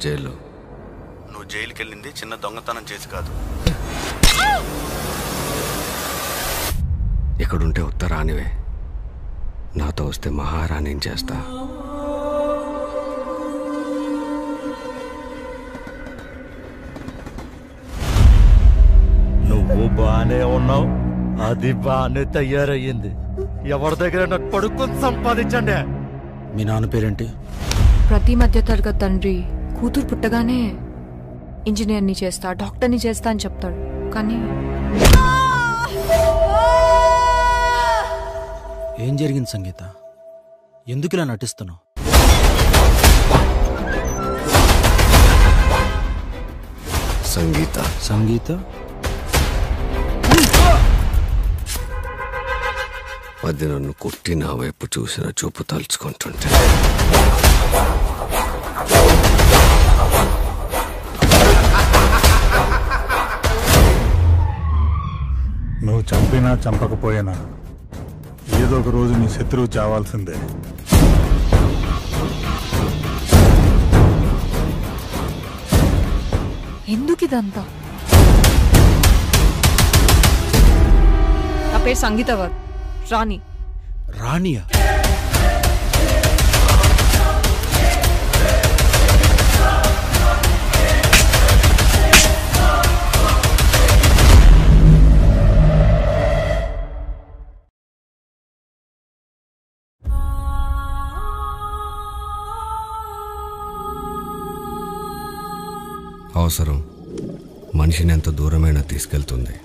జైల్లో నువ్వు జైలుకి వెళ్ళింది చిన్న దొంగతనం చేసి కాదు ఇక్కడుంటే ఉత్తరానివే నాతో వస్తే మహారాణిని చేస్తా నువ్వు బానే ఉన్నావు అది బానే తయారయ్యింది ఎవరి దగ్గర పడుకుని సంపాదించండి మీ నాన్న పేరేంటి ప్రతి మధ్య తరగతి తండ్రి కూతురు పుట్టగానే ఇంజనీర్ని చేస్తా డాక్టర్ని చేస్తా అని చెప్తాడు కానీ ఏం జరిగింది సంగీత ఎందుకు ఇలా నటిస్తున్నావు సంగీత సంగీత అది నన్ను కొట్టి నా వైపు చూసిన చూపు తలుచుకుంటుంటే నువ్వు చంపినా చంపకపోయినా ఏదో ఒక రోజు నీ శత్రువు చావాల్సిందే ఎందుకు ఇదంతా నా పేరు సంగీతవర్ రాణి రాణియా అవసరం మనిషిని ఎంత దూరమైనా తీసుకెళ్తుంది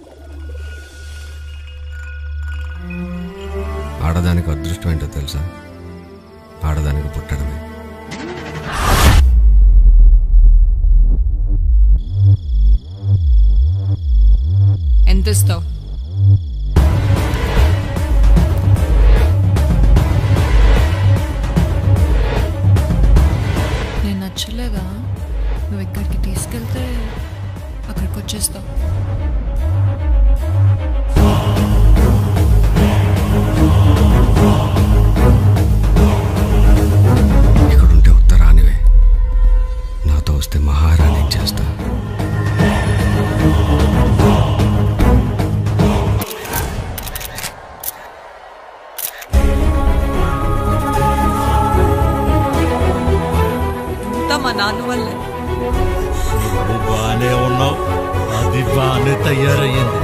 ఆడదానికి అదృష్టం ఏంటో తెలుసా ఆడదానికి పుట్టడమే ఎంత ఇస్తావు నేను నచ్చలేదా నువ్వు ఎక్కడికి తీసుకెళ్తే అక్కడికి వచ్చేస్తావు ఇక్కడుంటే ఉత్తరానివే నాతో వస్తే మహారాణిని చేస్తా అంతా మా నాన్న వల్లే నువ్వు బానే ఉన్నావు అది బానే తయారయ్యింది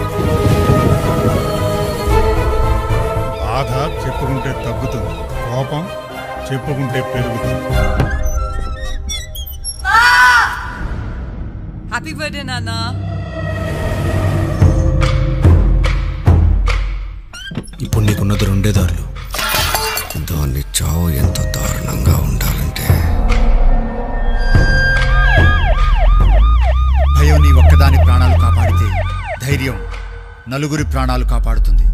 బాధ చెప్పుకుంటే తగ్గుతుంది కోపం చెప్పుకుంటే పెరుగుతుంది హ్యాపీ బర్త్డే నాన్న ఇప్పుడు నీకున్నది రెండే దారులు దాన్ని చావు ఎంత దారుణంగా ఉండాలంటే భయం నీ ఒక్కదాని ప్రాణాలు కాపాడితే ధైర్యం నలుగురి ప్రాణాలు కాపాడుతుంది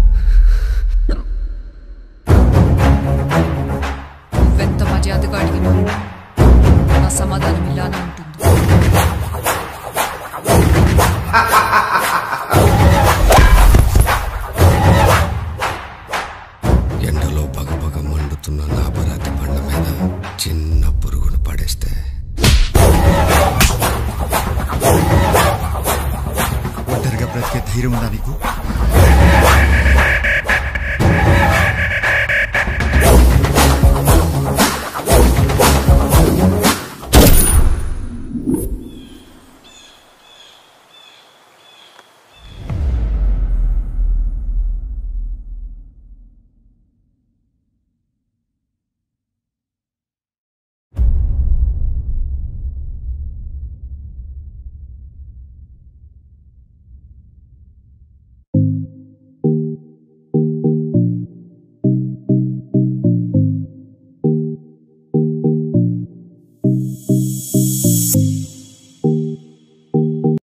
నువ్వెంత మర్యాదగా అడిగినా నా సమాధానం ఇలానే ఉంటుంది ఎండలో బగబగ మండుతున్న నాపరాతి బండ మీద చిన్న పురుగును పడేస్తే ఒంటరిగా బ్రతికే ధైర్యం ఉందా నీకు